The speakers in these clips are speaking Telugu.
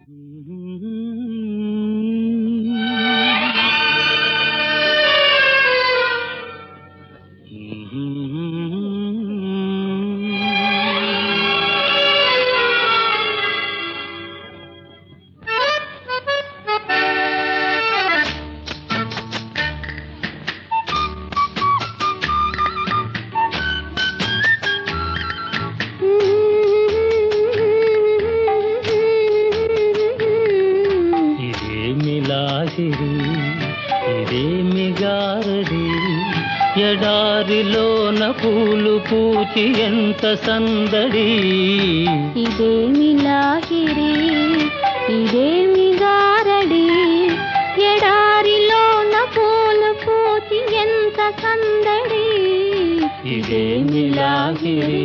ఇదేమి లాహిరి ఇదేమి గారడి ఎడారిలోన పూలు పూచి ఎంత సందడి ఇదేమి లాహిరి ఇదేమి గారడి ఎడారిలోన పూలు పూచి ఎంత సందడి ఇదేమి లాహిరి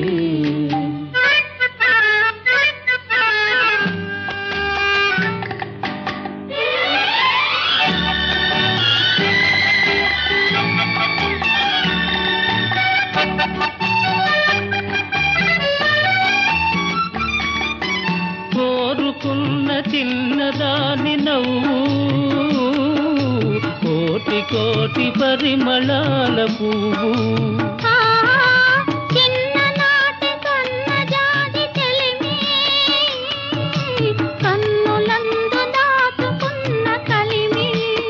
కోరుకున్న చిన్నదాని నవ్వు కోటి కోటి పరిమళాల పువ్వు ఆ, చిన్ననాటి సన్నజాజి చెలిమి, కన్నులందు దాచుకున్న కలిమి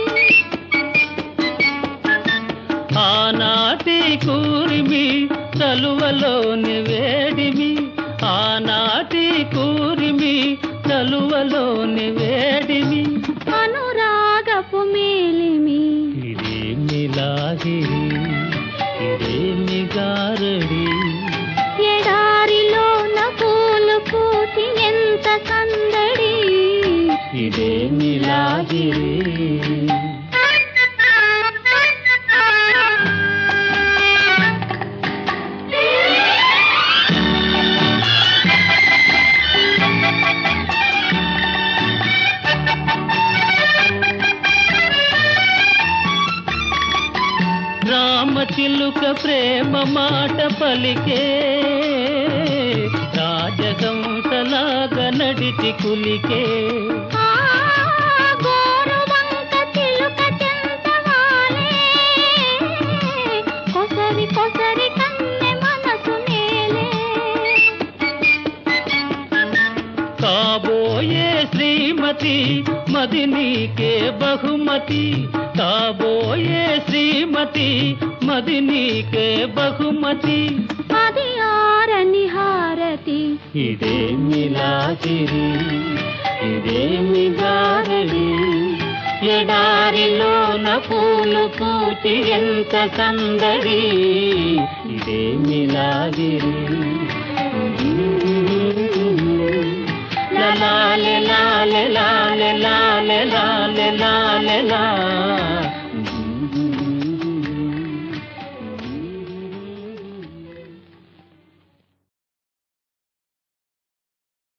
ఆనాటి కూరిమి చలువలోని వేడిమి ఆనాటి కూరిమి చలువలోని వేడిమి అనురాగపు మేలిమి ఇదేమి లాహిరి ఇదేమి గారడి ఎడారిలోన పూలు పూచి ఎంత సందడి ఇదేమి లాహిరి రామచిలుక ప్రేమ మాట పలికే రాజహంసలాగా నడిచి కులికే ఆ, గోరువంక చిలుక చెంతవాలే, కొసరి కొసరి కన్నె మనసు నేలే కాబోయే శ్రీమతి మది నీకే బహుమతి కాబోయే శ్రీమతి మది నీకే బహుమతి అది ఆరని హారతి ఇదేమి లాగిరి ఇదేమి గారడి ఎడారిలోన పూలు పూచి ఎంత సందడి ఇదేమి లాగిరి లాలే లాలే లాలే లాలే లాలే లాలే లా